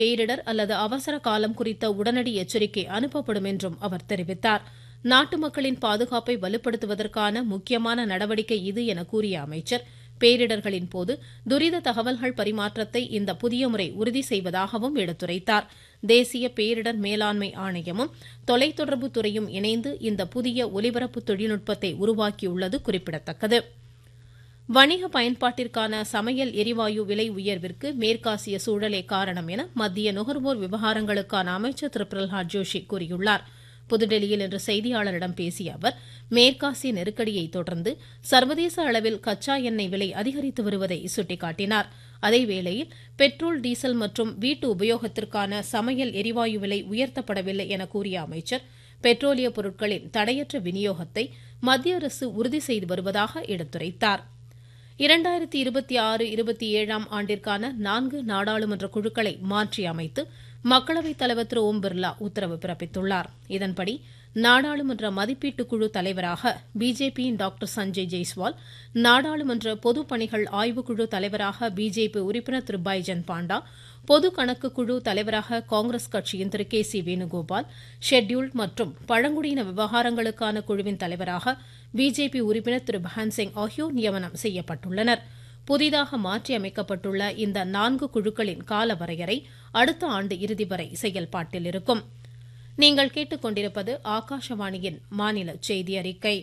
பேரிடர் அல்லது அவசர காலம் குறித்த உடனடி எச்சரிக்கை அனுப்பப்படும் என்றும் அவர் தெரிவித்தார் நாட்டு மக்களின் பாதுகாப்பை வலுப்படுத்துவதற்கான முக்கியமான நடவடிக்கை இது என கூறிய அமைச்சர் பேரிடர்களின் போது துரித தகவல்கள் பரிமாற்றத்தை இந்த புதிய முறை உறுதி செய்வதாகவும் எடுத்துரைத்தார் தேசிய பேரிடர் மேலாண்மை ஆணையமும் தொலைத்தொடர்பு துறையும் இணைந்து இந்த புதிய ஒலிபரப்பு தொழில்நுட்பத்தை உருவாக்கியுள்ளது குறிப்பிடத்தக்கது வணிக பயன்பாட்டிற்கான சமையல் எரிவாயு விலை உயர்விற்கு மேற்காசிய சூழலே காரணம் என மத்திய நுகர்வோர் விவகாரங்களுக்கான அமைச்சர் திரு பிரல்ஹாத் ஜோஷி கூறியுள்ளார் புதுடெல்லியில் இன்று செய்தியாளரிடம் பேசிய அவர் மேற்காசிய நெருக்கடியை தொடர்ந்து சர்வதேச அளவில் கச்சா எண்ணெய் விலை அதிகரித்து வருவதை சுட்டிக்காட்டினார் அதேவேளையில் பெட்ரோல் டீசல் மற்றும் வீட்டு உபயோகத்திற்கான சமையல் எரிவாயு விலை உயர்த்தப்படவில்லை என கூறிய அமைச்சர் பெட்ரோலிய பொருட்களின் தடையற்ற விநியோகத்தை மத்திய அரசு உறுதி செய்து வருவதாக எடுத்துரைத்தார் இரண்டாயிரத்தி இருபத்தி ஆறு இருபத்தி ஏழாம் ஆண்டிற்கான நான்கு நாடாளுமன்ற குழுக்களை மாற்றி அமைத்து மக்களவைத் தலைவர் திரு ஓம் பிர்லா உத்தரவு பிறப்பித்துள்ளார் இதன்படி நாடாளுமன்ற மதிப்பீட்டு குழு தலைவராக பிஜேபியின் டாக்டர் சஞ்சய் ஜெய்ஸ்வால் நாடாளுமன்ற பொது பணிகள் ஆய்வுக்குழு தலைவராக பிஜேபி உறுப்பினர் திரு பைஜன் பாண்டா பொது கணக்கு குழு தலைவராக காங்கிரஸ் கட்சியின் திரு கே சி வேணுகோபால் ஷெட்யூல்ட் மற்றும் பழங்குடியின விவகாரங்களுக்கான குழுவின் தலைவராக பிஜேபி உறுப்பினர் திரு பஹன்சிங் ஆகியோர் நியமனம் செய்யப்பட்டுள்ளனா் புதிதாக மாற்றி அமைக்கப்பட்டுள்ள இந்த நான்கு குழுக்களின் கால வரையறை அடுத்த ஆண்டு இறுதி வரை செயல்பாட்டில் இருக்கும் நீங்கள் கேட்டுக்கொண்டிருப்பது ஆகாஷவாணியின் மாநில செய்தி அறிக்கை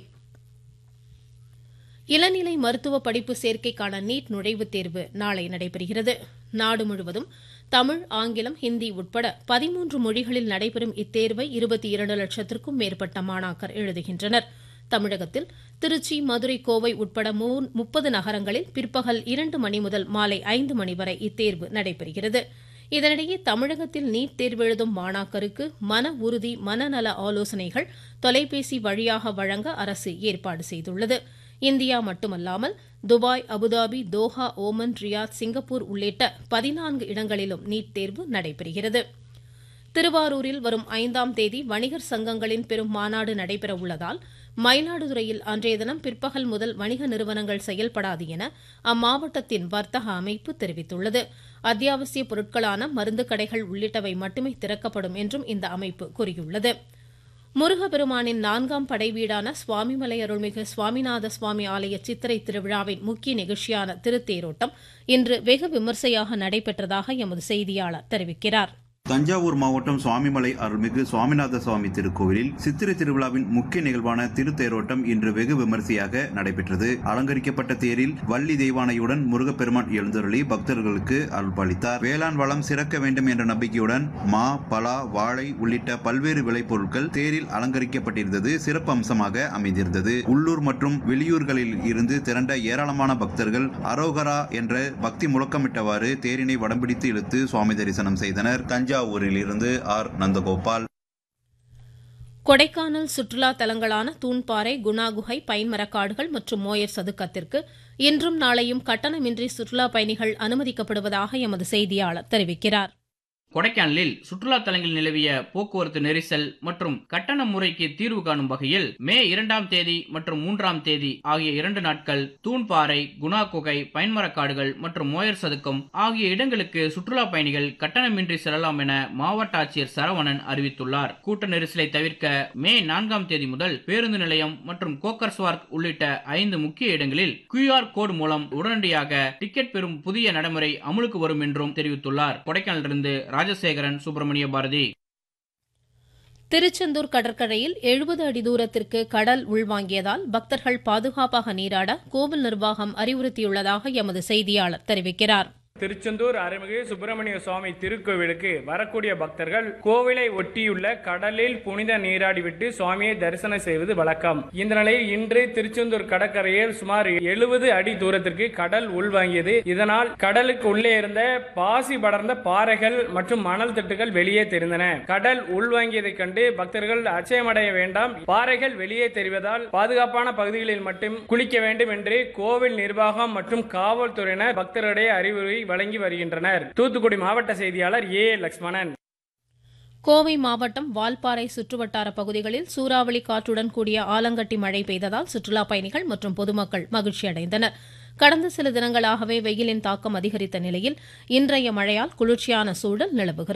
இளநிலை மருத்துவ படிப்பு சேர்க்கைக்கான நீட் நுழைவுத் தேர்வு நாளை நடைபெறுகிறது நாடு முழுவதும் தமிழ் ஆங்கிலம் ஹிந்தி உட்பட பதிமூன்று மொழிகளில் நடைபெறும் இத்தேர்வை இருபத்தி இரண்டு லட்சத்திற்கும் மேற்பட்ட மாணாக்கர் எழுதுகின்றனா் தமிழகத்தில் திருச்சி மதுரை கோவை உட்பட முப்பது நகரங்களில் பிற்பகல் இரண்டு மணி முதல் மாலை ஐந்து மணி வரை இத்தேர்வு நடைபெறுகிறது இதனிடையே தமிழகத்தில் நீட் தேர்வு எழுதும் மாணாக்கருக்கு மன உறுதி மனநல ஆலோசனைகள் தொலைபேசி வழியாக வழங்க அரசு ஏற்பாடு செய்துள்ளது இந்தியா மட்டுமல்லாமல் Dubai Abu Dhabi Doha Oman Riyadh Singapore உள்ளிட்ட பதினான்கு இடங்களிலும் நீட் தேர்வு நடைபெறுகிறது திருவாரூரில் வரும் ஐந்தாம் தேதி வணிகர் சங்கங்களின் பெரும் மாநாடு நடைபெற உள்ளதால் மயிலாடுதுறையில் அன்றைய தினம் பிற்பகல் முதல் வணிக நிறுவனங்கள் செயல்படாது என அம்மாவட்டத்தின் வர்த்தக அமைப்பு தெரிவித்துள்ளது அத்தியாவசிய பொருட்களான மருந்து கடைகள் உள்ளிட்டவை மட்டுமே திறக்கப்படும் என்றும் இந்த அமைப்பு கூறியுள்ளது முருகப்பெருமானின் நான்காம் படை வீடான சுவாமிமலை அருள்மிகு சுவாமிநாத சுவாமி ஆலய சித்திரை திருவிழாவின் முக்கிய நிகழ்ச்சியான திருத்தேரோட்டம் இன்று வெகு விமர்சையாக நடைபெற்றதாக எமது செய்தியாளர் தெரிவிக்கிறார் தஞ்சாவூர் மாவட்டம் சுவாமிமலை அருள்மிகு சுவாமிநாத சுவாமி திருக்கோவிலில் சித்திரை திருவிழாவின் முக்கிய நிகழ்வான திருத்தேரோட்டம் இன்று வெகு விமரிசையாக நடைபெற்றது அலங்கரிக்கப்பட்ட தேரில் வள்ளி தெய்வானையுடன் முருகப்பெருமான் எழுந்தருளி பக்தர்களுக்கு அருள்பாலித்தார் வேளாண் வளம் சிறக்க வேண்டும் என்ற நம்பிக்கையுடன் மா பலா வாழை உள்ளிட்ட பல்வேறு விளைபொருட்கள் தேரில் அலங்கரிக்கப்பட்டிருந்தது சிறப்பு அம்சமாக அமைந்திருந்தது உள்ளூர் மற்றும் வெளியூர்களில் இருந்து திரண்ட ஏராளமான பக்தர்கள் அரோகரா என்ற பக்தி முழக்கமிட்டவாறு தேரினை வடம்பிடித்து இழுத்து சுவாமி தரிசனம் செய்தனர் தஞ்சாவூர் தஞ்சாவூரில் இருந்து ஆர் நந்தகோபால் கொடைக்கானல் சுற்றுலா தலங்களான தூண்பாறை குணா குகை பைன்மரக்காடுகள் மற்றும் மோயர் சதுக்கத்திற்கு இன்றும் நாளையும் கட்டணமின்றி சுற்றுலா பயணிகள் அனுமதிக்கப்படுவதாக எமது செய்தியாளர் தெரிவிக்கிறார் கொடைக்கானலில் சுற்றுலா தலங்களில் நிலவிய போக்குவரத்து நெரிசல் மற்றும் கட்டண முறைக்கு தீர்வு காணும் வகையில் மே இரண்டாம் தேதி மற்றும் மூன்றாம் தேதி ஆகிய இரண்டு நாட்கள் தூண்பாறை குணா குகை பைன்மரக்காடுகள் மற்றும் மோயர் சதுக்கம் ஆகிய இடங்களுக்கு சுற்றுலா பயணிகள் கட்டணமின்றி செல்லலாம் என மாவட்ட ஆட்சியர் சரவணன் அறிவித்துள்ளார் கூட்ட நெரிசலை தவிர்க்க மே நான்காம் தேதி முதல் பேருந்து நிலையம் மற்றும் கோக்கர்ஸ்வார்க் உள்ளிட்ட ஐந்து முக்கிய இடங்களில் கியூஆர் கோடு மூலம் உடனடியாக டிக்கெட் பெறும் புதிய நடைமுறை அமலுக்கு வரும் என்றும் தெரிவித்துள்ளார் கொடைக்கானலிருந்து ராஜசேகரன் சுப்பிரமணிய பாரதி திருச்செந்தூர் கடற்கரையில் எழுபது அடி தூரத்திற்கு கடல் உள்வாங்கியதால் பக்தர்கள் பாதுகாப்பாக நீராட கோவில் நிர்வாகம் அறிவுறுத்தியுள்ளதாக எமது செய்தியாளர் தெரிவிக்கிறார் திருச்செந்தூர் அருள்மிகு சுப்பிரமணிய சுவாமி திருக்கோவிலுக்கு வரக்கூடிய பக்தர்கள் கோவிலை ஒட்டியுள்ள கடலில் புனித நீராடிவிட்டு சுவாமியை தரிசனம் செய்வது வழக்கம் இந்த நிலையில் இன்று திருச்செந்தூர் கடற்கரையில் சுமார் எழுபது அடி தூரத்திற்கு கடல் உள்வாங்கியது இதனால் கடலுக்கு உள்ளே இருந்த பாசி படர்ந்த பாறைகள் மற்றும் மணல் திட்டுகள் வெளியே தெரிந்தன கடல் உள்வாங்கியதைக் கண்டு பக்தர்கள் அச்சயமடைய வேண்டாம் பாறைகள் வெளியே தெரிவதால் பாதுகாப்பான பகுதிகளில் மட்டும் குளிக்க வேண்டும் என்று கோவில் நிர்வாகம் மற்றும் காவல்துறையினர் பக்தர்களுடைய அறிவுரை வழங்கி வருகின்றனர் தூத்துக்குடி மாவட்ட செய்தியாளர் ஏ லட்சுமணன் கோவை மாவட்டம் வால்பாறை சுற்றுவட்டார பகுதிகளில் சூறாவளி காற்றுடன் கூடிய ஆலங்கட்டி மழை பெய்ததால் சுற்றுலா பயணிகள் மற்றும் பொதுமக்கள் மகிழ்ச்சி அடைந்தனர் கடந்த சில தினங்களாகவே வெயிலின் தாக்கம் அதிகரித்த நிலையில் இன்றைய மழையால் குளிர்ச்சியான சூழல் நிலவுகிறது